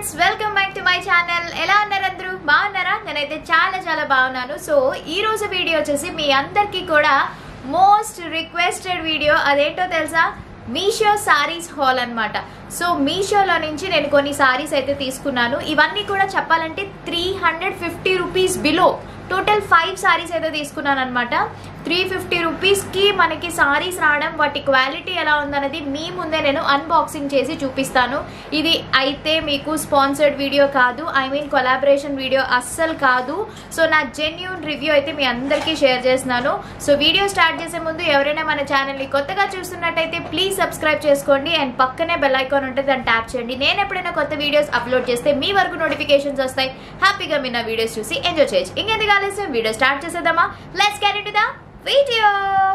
friends welcome back to my channel ఎలా ఉన్నారు అందరూ బాగున్నారా నేనైతే చాలా చాలా బాగున్నాను సో ఈ రోజు వీడియో వచ్చేసి మీ అందరికీ కూడా మోస్ట్ రిక్వెస్టెడ్ వీడియో అదేంటో తెలుసా మీషో సారీస్ హాల్ అన్నమాట సో మీషోలో నుంచి నేను కొన్ని సారీస్ అయితే తీసుకున్నాను ఇవన్నీ కూడా చెప్పాలంటే three hundred fifty rupees below total five saris అయితే తీసుకున్నాను అనమాట త్రీ ఫిఫ్టీ రూపీస్కి మనకి సారీస్ రావడం వాటి క్వాలిటీ ఎలా ఉందన్నది మీ ముందే నేను అన్బాక్సింగ్ చేసి చూపిస్తాను ఇది అయితే మీకు స్పాన్సర్డ్ వీడియో కాదు ఐ మీన్ కొలాబరేషన్ వీడియో అస్సలు కాదు సో నా జెన్యున్ రివ్యూ అయితే మీ అందరికీ షేర్ చేస్తున్నాను సో వీడియో స్టార్ట్ చేసే ముందు ఎవరైనా మన ఛానల్ని కొత్తగా చూస్తున్నట్టయితే ప్లీజ్ సబ్స్క్రైబ్ చేసుకోండి అండ్ పక్కనే బెల్ ఐకాన్ ఉంటుంది దాన్ని ట్యాప్ చేయండి నేను ఎప్పుడైనా కొత్త వీడియోస్ అప్లోడ్ చేస్తే మీ వరకు నోటిఫికేషన్స్ వస్తాయి హ్యాపీగా మీరు నా వీడియోస్ చూసి ఎంజాయ్ చేయొచ్చు ఇంకెందుకు ఆలస్యం వీడియో స్టార్ట్ చేసేద్దామా let's get it the video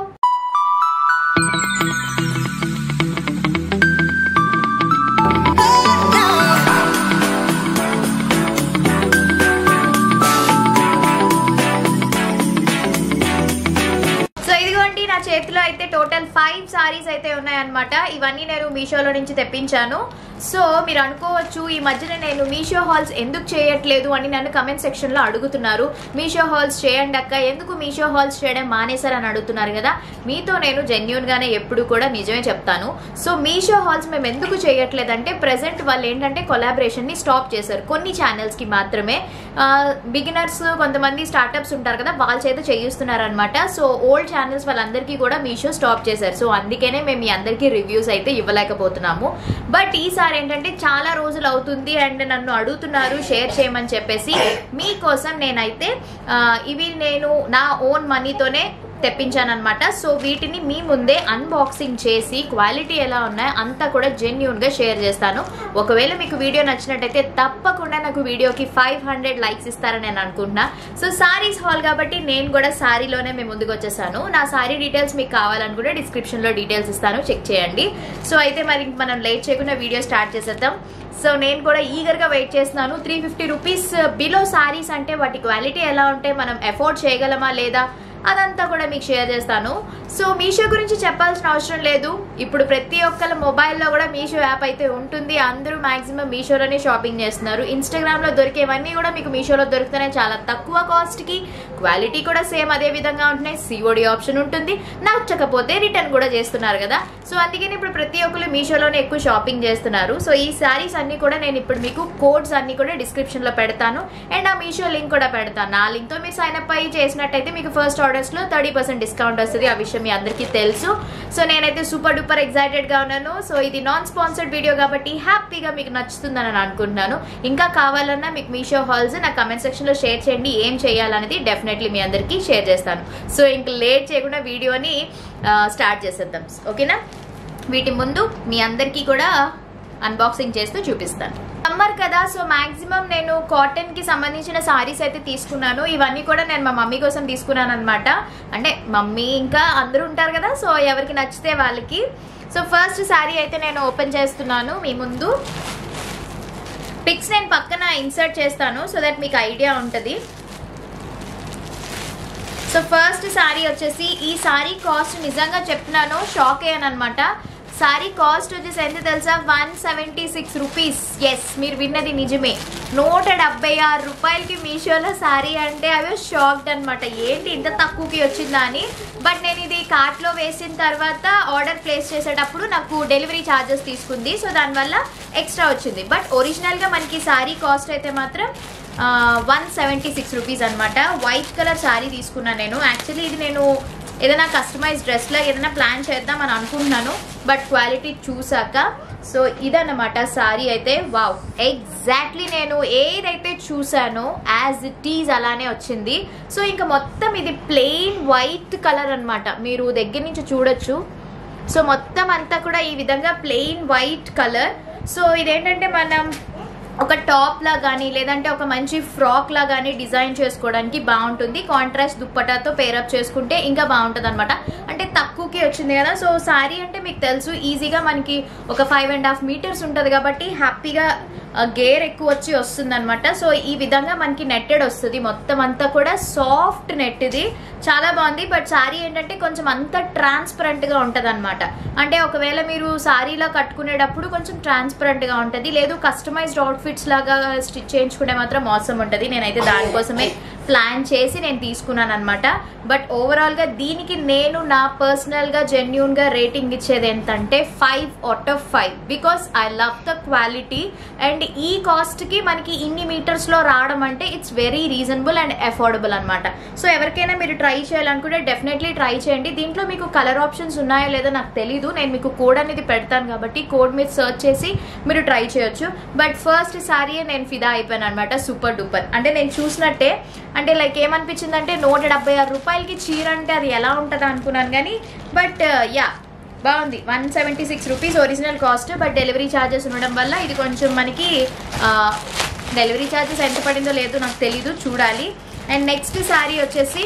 so ఇదిగోండి నా చేతిలో అయితే టోటల్ ఫైవ్ సారీస్ అయితే ఉన్నాయన్నమాట ఇవన్నీ నేను మీషోలో నుంచి తెప్పించాను సో మీరు అనుకోవచ్చు ఈ మధ్యన నేను మీషో హాల్స్ ఎందుకు చేయట్లేదు అని నన్ను కమెంట్ సెక్షన్లో అడుగుతున్నారు మీషో హాల్స్ చేయండి అక్క ఎందుకు మీషో హాల్స్ చేయడం మానేశారని అడుగుతున్నారు కదా మీతో నేను జెన్యున్గానే ఎప్పుడు కూడా నిజమే చెప్తాను సో మీషో హాల్స్ మేము ఎందుకు చేయట్లేదంటే ప్రజెంట్ వాళ్ళు ఏంటంటే కొలాబరేషన్ని స్టాప్ చేశారు కొన్ని ఛానల్స్కి మాత్రమే బిగినర్స్ కొంతమంది స్టార్టప్స్ ఉంటారు కదా వాళ్ళ చేత చేయిస్తున్నారు అనమాట సో ఓల్డ్ ఛానల్స్ వాళ్ళందరికీ కూడా మీషో స్టాప్ చేశారు సో అందుకనే మేము మీ అందరికీ రివ్యూస్ అయితే ఇవ్వలేకపోతున్నాము బట్ ఈసారి ఏంటంటే చాలా రోజులు అవుతుంది అండ్ నన్ను అడుగుతున్నారు షేర్ చేయమని చెప్పేసి మీకోసం నేనైతే ఆ, ఇవి నేను నా ఓన్ మనీతోనే తెప్పించానమాట సో వీటిని మీ ముందే అన్బాక్సింగ్ చేసి క్వాలిటీ ఎలా ఉన్నాయో అంతా కూడా జెన్యున్ గా షేర్ చేస్తాను ఒకవేళ మీకు వీడియో నచ్చినట్టయితే తప్పకుండా నాకు వీడియోకి ఫైవ్ హండ్రెడ్ లైక్స్ ఇస్తారని నేను అనుకుంటున్నా సో సారీస్ హాల్ కాబట్టి నేను కూడా సారీలోనే మేము ముందుకు వచ్చేసాను నా సారీ డీటెయిల్స్ మీకు కావాలనుకుంటే డిస్క్రిప్షన్ లో డీటెయిల్స్ ఇస్తాను చెక్ చేయండి సో అయితే మరి ఇంక మనం లేట్ చేయకుండా వీడియో స్టార్ట్ చేసేద్దాం సో నేను కూడా ఈగర్గా వెయిట్ చేస్తున్నాను three fifty rupees below saris అంటే వాటి క్వాలిటీ ఎలా ఉంటే మనం ఎఫోర్డ్ చేయగలమా లేదా అదంతా కూడా మీకు షేర్ చేస్తాను సో మీషో గురించి చెప్పాల్సిన అవసరం లేదు ఇప్పుడు ప్రతి ఒక్కళ్ళ మొబైల్లో కూడా మీషో యాప్ అయితే ఉంటుంది అందరూ మాక్సిమం మీషోలోనే షాపింగ్ చేస్తున్నారు ఇన్స్టాగ్రామ్లో దొరికేవన్నీ కూడా మీకు మీషోలో దొరుకుతున్నాయి చాలా తక్కువ కాస్ట్కి క్వాలిటీ కూడా సేమ్ అదే విధంగా ఉంటున్నాయి సిఓడి ఆప్షన్ ఉంటుంది నచ్చకపోతే రిటర్న్ కూడా చేస్తున్నారు కదా సో అందుకని ఇప్పుడు ప్రతి ఒక్కరు మీషోలోనే ఎక్కువ షాపింగ్ చేస్తున్నారు సో ఈ శారీస్ అన్ని కూడా నేను ఇప్పుడు మీకు కోడ్స్ అన్ని కూడా డిస్క్రిప్షన్ లో పెడతాను అండ్ ఆ మీషో లింక్ కూడా పెడతాను నా లింక్ తో మీరు సైన్ అప్ అయ్యి చేసినట్టయితే మీకు ఫస్ట్ ఆర్డర్స్ లో థర్టీ పర్సెంట్ డిస్కౌంట్ వస్తుంది ఆ విషయం మీ అందరికీ తెలుసు సో నేనైతే సూపర్ డూపర్ ఎక్సైటెడ్ గా ఉన్నాను సో ఇది నాన్ స్పాన్సర్డ్ వీడియో కాబట్టి హ్యాపీగా మీకు నచ్చుతుందని నేను అనుకుంటున్నాను ఇంకా కావాలన్నా మీకు మీషో హాల్స్ నా కమెంట్ సెక్షన్ లో షేర్ చేయండి ఏం చేయాలనేది డెఫినెట్లీ మీ అందరికీ షేర్ చేస్తాను సో ఇంక లేట్ చేయకుండా వీడియోని స్టార్ట్ చేసేద్దాం ఓకేనా వీటి ముందు మీ అందరికీ కూడా అన్బాక్సింగ్ చేస్తూ చూపిస్తాను సమ్మర్ కదా సో మాక్సిమం నేను కాటన్ కి సంబంధించిన సారీస్ అయితే తీసుకున్నాను ఇవన్నీ కూడా నేను మా మమ్మీ కోసం తీసుకున్నాను అనమాట అంటే మమ్మీ ఇంకా అందరూ ఉంటారు కదా సో ఎవరికి నచ్చితే వాళ్ళకి సో ఫస్ట్ శారీ అయితే నేను ఓపెన్ చేస్తున్నాను మీ ముందు పిక్స్ నేను పక్కన ఇన్సర్ట్ చేస్తాను సో దట్ మీకు ఐడియా ఉంటుంది సో ఫస్ట్ సారీ వచ్చేసి ఈ సారీ కాస్ట్ నిజంగా చెప్తున్నాను షాక్ అయ్యాను అనమాట సారీ కాస్ట్ వచ్చేసి ఎంత తెలుసా one seventy six rupees yes మీరు విన్నది నిజమే నూట డెబ్బై ఆరు రూపాయలకి మీషోలో సారీ అంటే అవి షాక్డ్ అనమాట ఏంటి ఇంత తక్కువకి వచ్చిందా అని బట్ నేను ఇది కార్ట్లో వేసిన తర్వాత ఆర్డర్ ప్లేస్ చేసేటప్పుడు నాకు డెలివరీ ఛార్జెస్ తీసుకుంది సో దానివల్ల ఎక్స్ట్రా వచ్చింది బట్ ఒరిజినల్గా మనకి సారీ కాస్ట్ అయితే మాత్రం వన్ సెవెంటీ సిక్స్ రూపీస్ అనమాట వైట్ కలర్ శారీ తీసుకున్నాను నేను యాక్చువల్లీ ఇది నేను ఏదైనా కస్టమైజ్ డ్రెస్లో ఏదైనా ప్లాన్ చేద్దాం అని అనుకుంటున్నాను బట్ క్వాలిటీ చూసాక సో ఇదన్నమాట సారీ అయితే వావ్ ఎగ్జాక్ట్లీ నేను ఏదైతే చూసానో యాజ్ ఇట్ ఈజ్ అలానే వచ్చింది సో ఇంకా మొత్తం ఇది ప్లెయిన్ వైట్ కలర్ అన్నమాట మీరు దగ్గర నుంచి చూడొచ్చు సో మొత్తం అంతా కూడా ఈ విధంగా ప్లెయిన్ వైట్ కలర్ సో ఇదేంటంటే మనం ఒక టాప్ లా కానీ లేదంటే ఒక మంచి ఫ్రాక్ లా కానీ డిజైన్ చేసుకోవడానికి బాగుంటుంది కాంట్రాస్ట్ దుప్పటాతో పేరప్ చేసుకుంటే ఇంకా బాగుంటుంది అనమాట అంటే తక్కువకి వచ్చింది కదా సో శారీ అంటే మీకు తెలుసు ఈజీగా మనకి ఒక ఫైవ్ అండ్ హాఫ్ మీటర్స్ ఉంటుంది కాబట్టి హ్యాపీగా గేర్ ఎక్కువ వచ్చి వస్తుంది అనమాట సో ఈ విధంగా మనకి నెట్టెడ్ వస్తుంది మొత్తం అంతా కూడా సాఫ్ట్ నెట్ ఇది చాలా బాగుంది బట్ శారీ ఏంటంటే కొంచెం అంత ట్రాన్స్పరెంట్ గా ఉంటది అనమాట అంటే ఒకవేళ మీరు శారీలో కట్టుకునేటప్పుడు కొంచెం ట్రాన్స్పరెంట్ గా ఉంటది లేదు కస్టమైజ్డ్ అవుట్ఫిట్ అవుట్ఫిట్స్ లాగా స్టిచ్ చేయించుకుంటే మాత్రం మోసం ఉంటుంది నేనైతే దానికోసమే ప్లాన్ చేసి నేను తీసుకున్నాను అనమాట బట్ ఓవరాల్గా దీనికి నేను నా పర్సనల్గా జెన్యున్గా రేటింగ్ ఇచ్చేది ఏంటంటే five out of five because I love the quality and ఈ కాస్ట్కి మనకి ఇన్ని మీటర్స్లో రావడం అంటే it's very reasonable and affordable అనమాట సో ఎవరికైనా మీరు ట్రై చేయాలనుకుంటే డెఫినెట్లీ ట్రై చేయండి దీంట్లో మీకు కలర్ ఆప్షన్స్ ఉన్నాయో లేదో నాకు తెలీదు నేను మీకు కోడ్ అనేది పెడతాను కాబట్టి కోడ్ మీద సెర్చ్ చేసి మీరు ట్రై చేయొచ్చు బట్ ఫస్ట్ సారీ నేను ఫిదా అయిపోయాను అనమాట సూపర్ డూపర్ అంటే నేను చూసినట్టే అంటే లైక్ ఏమనిపించిందంటే నూట డెబ్బై ఆరు రూపాయలకి చీర అంటే అది ఎలా ఉంటుందా అనుకున్నాను కానీ బట్ యా బాగుంది one seventy six rupees original cost but delivery charges ఉండడం వల్ల ఇది కొంచెం మనకి డెలివరీ ఛార్జెస్ ఎంత పడిందో లేదో నాకు తెలీదు చూడాలి అండ్ నెక్స్ట్ శారీ వచ్చేసి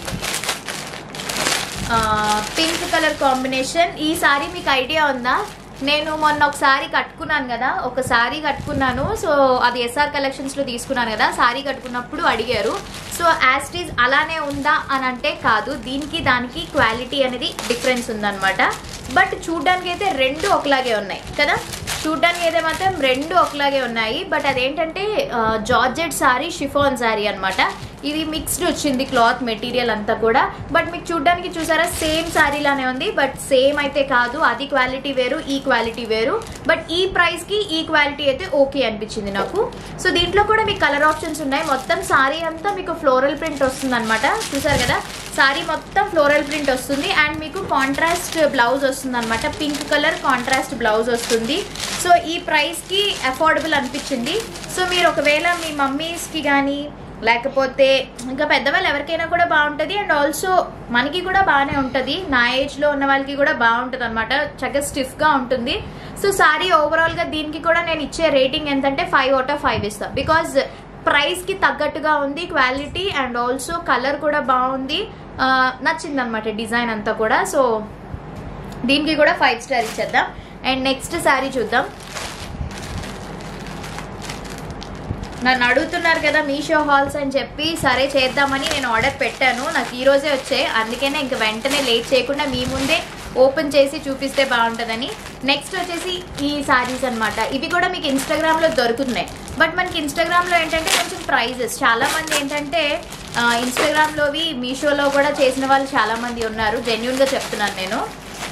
పింక్ కలర్ కాంబినేషన్ ఈ సారీ మీకు ఐడియా ఉందా నేను మొన్న ఒక సారీ కట్టుకున్నాను కదా ఒక సారీ కట్టుకున్నాను సో అది ఎస్ఆర్ కలెక్షన్స్లో తీసుకున్నాను కదా సారీ కట్టుకున్నప్పుడు అడిగారు సో యాస్టీజ్ అలానే ఉందా అని అంటే కాదు దీనికి దానికి క్వాలిటీ అనేది డిఫరెన్స్ ఉందన్నమాట బట్ చూడ్డానికి అయితే రెండు ఒకలాగే ఉన్నాయి కదా చూడ్డానికి అయితే మాత్రం రెండు ఒకలాగే ఉన్నాయి బట్ అదేంటంటే జార్జెట్ సారీ షిఫాన్ సారీ అనమాట ఇది మిక్స్డ్ వచ్చింది క్లాత్ మెటీరియల్ అంతా కూడా బట్ మీకు చూడడానికి చూసారా సేమ్ శారీ లానే ఉంది బట్ సేమ్ అయితే కాదు అది క్వాలిటీ వేరు ఈ క్వాలిటీ వేరు బట్ ఈ ప్రైస్ కి ఈ క్వాలిటీ అయితే ఓకే అనిపించింది నాకు సో దీంట్లో కూడా మీకు కలర్ ఆప్షన్స్ ఉన్నాయి మొత్తం సారీ అంతా మీకు ఫ్లోరల్ ప్రింట్ వస్తుంది అనమాట చూసారు కదా సారీ మొత్తం ఫ్లోరల్ ప్రింట్ వస్తుంది అండ్ మీకు కాంట్రాస్ట్ బ్లౌజ్ వస్తుంది అనమాట పింక్ కలర్ కాంట్రాస్ట్ బ్లౌజ్ వస్తుంది సో ఈ ప్రైస్కి అఫోర్డబుల్ అనిపించింది సో మీరు ఒకవేళ మీ మమ్మీస్కి కానీ లేకపోతే ఇంకా పెద్దవాళ్ళు ఎవరికైనా కూడా బాగుంటుంది అండ్ ఆల్సో మనకి కూడా బాగానే ఉంటుంది నా ఏజ్లో ఉన్న వాళ్ళకి కూడా బాగుంటుంది అనమాట చక్కగా స్టిఫ్గా ఉంటుంది సో సారీ ఓవరాల్గా దీనికి కూడా నేను ఇచ్చే రేటింగ్ ఎంతంటే ఫైవ్ అవుట్ ఆఫ్ ఫైవ్ ఇస్తాను బికాజ్ ప్రైస్కి తగ్గట్టుగా ఉంది క్వాలిటీ అండ్ ఆల్సో కలర్ కూడా బాగుంది నచ్చింది అనమాట డిజైన్ అంతా కూడా సో దీనికి కూడా ఫైవ్ స్టార్ ఇచ్చేద్దాం అండ్ నెక్స్ట్ శారీ చూద్దాం నన్ను అడుగుతున్నారు కదా మీషో హాల్స్ అని చెప్పి సరే చేద్దామని నేను ఆర్డర్ పెట్టాను నాకు ఈ రోజే వచ్చాయి అందుకనే ఇంక వెంటనే లేట్ చేయకుండా మీ ముందే ఓపెన్ చేసి చూపిస్తే బాగుంటుందని నెక్స్ట్ వచ్చేసి ఈ సారీస్ అనమాట ఇవి కూడా మీకు ఇన్స్టాగ్రామ్లో దొరుకుతున్నాయి బట్ మనకి ఇన్స్టాగ్రామ్లో ఏంటంటే కొంచెం ప్రైజెస్ చాలామంది ఏంటంటే ఇన్స్టాగ్రామ్లోవి మీషోలో కూడా చేసిన వాళ్ళు చాలామంది ఉన్నారు జెన్యున్గా చెప్తున్నాను నేను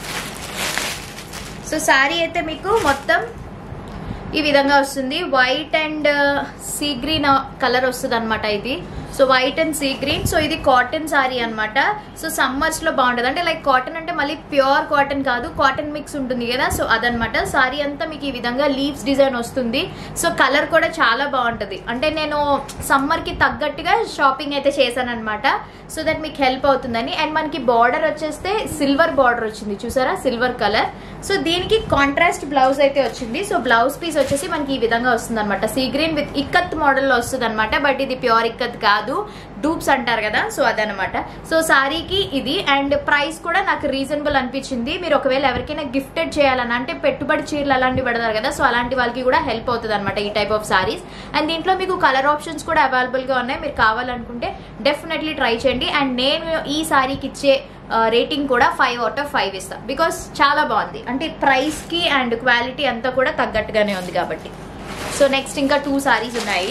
సో శారీ అయితే మీకు మొత్తం ఈ విధంగా వస్తుంది white and sea green colour వస్తుంది అనమాట ఇది so white and sea green so ఇది కాటన్ సారీ అనమాట సో సమ్మర్స్ లో బాగుంటుంది అంటే లైక్ కాటన్ అంటే మళ్ళీ ప్యూర్ కాటన్ కాదు కాటన్ మిక్స్ ఉంటుంది కదా సో అదనమాట సారీ అంతా మీకు ఈ విధంగా లీవ్స్ డిజైన్ వస్తుంది సో కలర్ కూడా చాలా బాగుంటుంది అంటే నేను సమ్మర్ కి తగ్గట్టుగా షాపింగ్ అయితే చేశాను అనమాట సో దట్ మీకు హెల్ప్ అవుతుందని అండ్ మనకి బార్డర్ వచ్చేస్తే సిల్వర్ బార్డర్ వచ్చింది చూసారా సిల్వర్ కలర్ సో దీనికి కాంట్రాస్ట్ బ్లౌజ్ అయితే వచ్చింది సో బ్లౌజ్ పీస్ వచ్చేసి మనకి ఈ విధంగా వస్తుంది అనమాట సీ గ్రీన్ విత్ ఇక్కత్ మోడల్లో వస్తుంది అనమాట బట్ ఇది ప్యూర్ ఇక్కత్ కాదు డూప్స్ అంటారు కదా సో అదనమాట సో సారీకి ఇది అండ్ ప్రైస్ కూడా నాకు రీజనబుల్ అనిపించింది మీరు ఒకవేళ ఎవరికైనా గిఫ్టెడ్ చేయాలని అంటే పెట్టుబడి చీరలు అలాంటివి పెడతారు కదా సో అలాంటి వాళ్ళకి కూడా హెల్ప్ అవుతుంది అనమాట ఈ టైప్ ఆఫ్ సారీస్ అండ్ దీంట్లో మీకు కలర్ ఆప్షన్స్ కూడా అవైలబుల్గా ఉన్నాయి మీరు కావాలనుకుంటే డెఫినెట్లీ ట్రై చేయండి అండ్ నేను ఈ సారీకి ఇచ్చే రేటింగ్ కూడా ఫైవ్ అవుట్ ఆఫ్ ఫైవ్ ఇస్తా బికాస్ చాలా బాగుంది అంటే ప్రైస్కి అండ్ క్వాలిటీ అంతా కూడా తగ్గట్టుగానే ఉంది కాబట్టి సో నెక్స్ట్ ఇంకా టూ సారీస్ ఉన్నాయి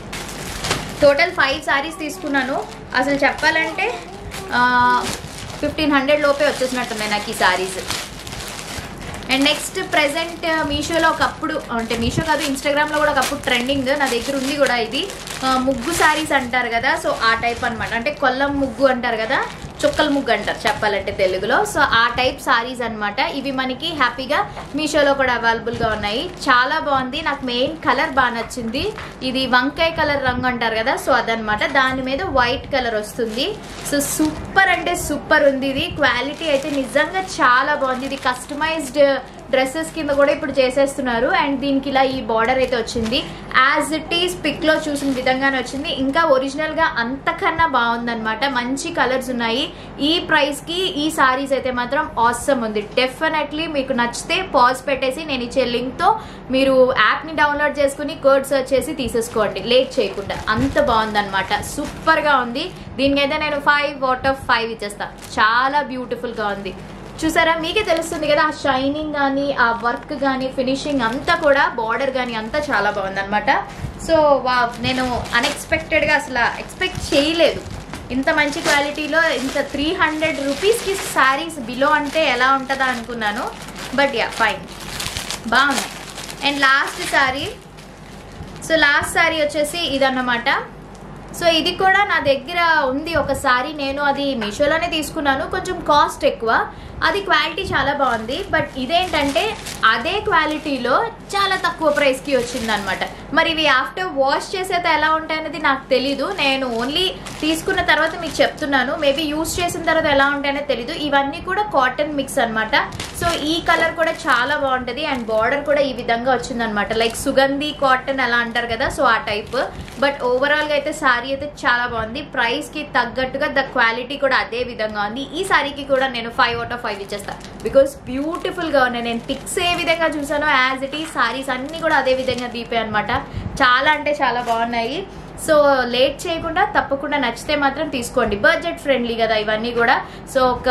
టోటల్ ఫైవ్ సారీస్ తీసుకున్నాను అసలు చెప్పాలంటే ఫిఫ్టీన్ హండ్రెడ్ లోపే వచ్చేసినట్టున్నాయి నాకు ఈ సారీస్ అండ్ నెక్స్ట్ ప్రెసెంట్ మీషోలో ఒకప్పుడు అంటే మీషో కాదు ఇన్స్టాగ్రామ్లో కూడా ఒకప్పుడు ట్రెండింగ్ నా దగ్గర ఉంది కూడా ఇది ఆ, ముగ్గు శారీస్ అంటారు కదా సో ఆ టైప్ అన్నమాట అంటే కొల్లం ముగ్గు అంటారు కదా చుక్కల ముగ్గు అంటారు చెప్పాలంటే తెలుగులో సో ఆ టైప్ సారీస్ అన్నమాట ఇవి మనకి హ్యాపీగా మీషోలో కూడా అవైలబుల్గా ఉన్నాయి చాలా బాగుంది నాకు మెయిన్ కలర్ బాగా నచ్చింది ఇది వంకాయ కలర్ రంగు అంటారు కదా సో అదనమాట దాని మీద వైట్ కలర్ వస్తుంది సో సూపర్ అంటే సూపర్ ఉంది ఇది క్వాలిటీ అయితే నిజంగా చాలా బాగుంది ఇది కస్టమైజ్డ్ డ్రెస్సెస్ కింద కూడా ఇప్పుడు చేసేస్తున్నారు అండ్ దీనికి ఇలా ఈ బార్డర్ అయితే వచ్చింది యాజ్ ఇట్ ఈస్ పిక్ లో చూసిన విధంగానే వచ్చింది ఇంకా ఒరిజినల్ గా అంతకన్నా బాగుందన్నమాట మంచి కలర్స్ ఉన్నాయి ఈ ప్రైస్ కి ఈ సారీస్ అయితే మాత్రం ఆసమ్ ఉంది డెఫినెట్లీ మీకు నచ్చితే పాజ్ పెట్టేసి నేను ఇచ్చే లింక్ తో మీరు యాప్ ని డౌన్లోడ్ చేసుకుని కోడ్ సెర్చ్ చేసి తీసేసుకోండి లేట్ చేయకుండా అంత బాగుందన్నమాట సూపర్ గా ఉంది దీనికైతే నేను ఫైవ్ అవుట్ ఆఫ్ ఫైవ్ ఇచ్చేస్తా చాలా బ్యూటిఫుల్ గా ఉంది చూసారా మీకే తెలుస్తుంది కదా ఆ షైనింగ్ కానీ ఆ వర్క్ కానీ ఫినిషింగ్ అంతా కూడా బార్డర్ కానీ అంతా చాలా బాగుంది అనమాట సో వా నేను అన్ఎక్స్పెక్టెడ్గా అసలు ఎక్స్పెక్ట్ చేయలేదు ఇంత మంచి క్వాలిటీలో ఇంత త్రీ హండ్రెడ్ రూపీస్కి శారీస్ బిలో అంటే ఎలా ఉంటుందా అనుకున్నాను బట్ యా ఫైన్ బాగున్నాయి and last sari so last sari వచ్చేసి ఇదన్నమాట సో ఇది కూడా నా దగ్గర ఉంది ఒక సారీ నేను అది మీషోలోనే తీసుకున్నాను కొంచెం కాస్ట్ ఎక్కువ అది క్వాలిటీ చాలా బాగుంది బట్ ఇదేంటంటే అదే క్వాలిటీలో చాలా తక్కువ ప్రైస్కి వచ్చింది అనమాట మరి ఇవి ఆఫ్టర్ వాష్ చేసేది ఎలా ఉంటాయనేది నాకు తెలీదు నేను ఓన్లీ తీసుకున్న తర్వాత మీకు చెప్తున్నాను మేబీ యూస్ చేసిన తర్వాత ఎలా ఉంటాయనేది తెలీదు ఇవన్నీ కూడా కాటన్ మిక్స్ అనమాట సో ఈ కలర్ కూడా చాలా బాగుంటుంది అండ్ బార్డర్ కూడా ఈ విధంగా వచ్చిందనమాట లైక్ సుగంధి కాటన్ అలా అంటారు కదా సో ఆ టైప్ బట్ ఓవరాల్గా అయితే శారీ అయితే చాలా బాగుంది ప్రైస్కి తగ్గట్టుగా ద క్వాలిటీ కూడా అదే విధంగా ఉంది ఈ శారీకి కూడా నేను ఫైవ్ అవుట్ ఆఫ్ ఫైవ్ ఇచ్చేస్తాను బికాస్ బ్యూటిఫుల్గా ఉన్నాయి నేను పిక్స్ ఏ విధంగా చూసానో యాజ్ ఇట్ ఈ శారీస్ అన్నీ కూడా అదే విధంగా దీపాయి అనమాట చాలా అంటే చాలా బాగున్నాయి సో లేట్ చేయకుండా తప్పకుండా నచ్చితే మాత్రం తీసుకోండి బడ్జెట్ ఫ్రెండ్లీ కదా ఇవన్నీ కూడా సో ఒక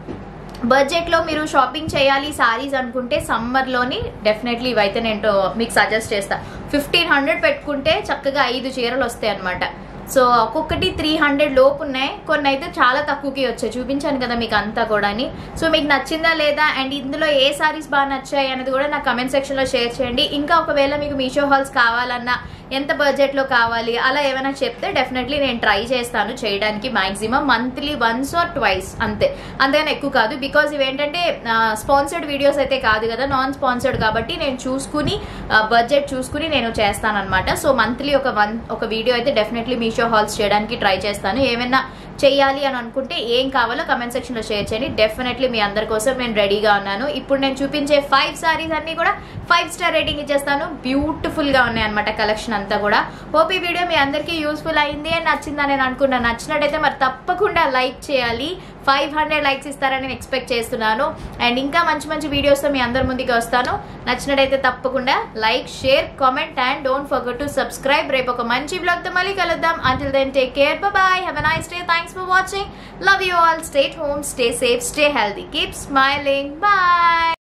బడ్జెట్లో మీరు షాపింగ్ చేయాలి సారీస్ అనుకుంటే సమ్మర్లోని డెఫినెట్లీ ఇవైతే నేను మీకు సజెస్ట్ చేస్తా ఫిఫ్టీన్ హండ్రెడ్ పెట్టుకుంటే చక్కగా ఐదు చీరలు వస్తాయి అనమాట సో ఒక్కొక్కటి త్రీ హండ్రెడ్ లోపు ఉన్నాయి కొన్ని అయితే చాలా తక్కువకి వచ్చాయి చూపించాను కదా మీకు అంతా కూడా సో మీకు నచ్చిందా లేదా అండ్ ఇందులో ఏ సారీస్ బాగా నచ్చాయి అనేది కూడా నా కమెంట్ సెక్షన్లో షేర్ చేయండి ఇంకా ఒకవేళ మీకు మీషో హాల్స్ కావాలన్నా ఎంత బడ్జెట్లో కావాలి అలా ఏమైనా చెప్తే డెఫినెట్లీ నేను ట్రై చేస్తాను చేయడానికి maximum monthly once or twice అంతే అంతేగాని ఎక్కువ కాదు బికాజ్ ఇవేంటంటే స్పాన్సర్డ్ వీడియోస్ అయితే కాదు కదా నాన్ స్పాన్సర్డ్ కాబట్టి నేను చూసుకుని బడ్జెట్ చూసుకుని నేను చేస్తాను అనమాట సో మంత్లీ ఒక వన్ ఒక వీడియో అయితే డెఫినెట్లీ మీషో హాల్స్ చేయడానికి ట్రై చేస్తాను ఏమైనా చెయ్యాలి అని అనుకుంటే ఏం కావాలో కమెంట్ సెక్షన్లో షేర్ చేయండి డెఫినెట్లీ మీ అందరి కోసం నేను రెడీగా ఉన్నాను ఇప్పుడు నేను చూపించే ఫైవ్ సారీస్ అన్ని కూడా ఫైవ్ స్టార్ రేటింగ్ ఇచ్చేస్తాను బ్యూటిఫుల్గా ఉన్నాయి అనమాట కలెక్షన్ అంతా కూడా హోప్ ఈ వీడియో మీ అందరికీ యూస్ఫుల్ అయింది అని నచ్చిందని నేను అనుకున్నాను నచ్చినట్టయితే మరి తప్పకుండా లైక్ చేయాలి ఫైవ్ హండ్రెడ్ లైక్స్ ఇస్తారని నేను ఎక్స్పెక్ట్ చేస్తున్నాను అండ్ ఇంకా మంచి మంచి వీడియోస్తో మీ అందరి ముందుకు వస్తాను నచ్చినట్టయితే తప్పకుండా like share comment and don't forget to subscribe రేపు ఒక మంచి బ్లాగ్తో మళ్ళీ కలుద్దాం until then take care bye have a nice day thanks for watching love you all stay home stay safe stay healthy keep smiling bye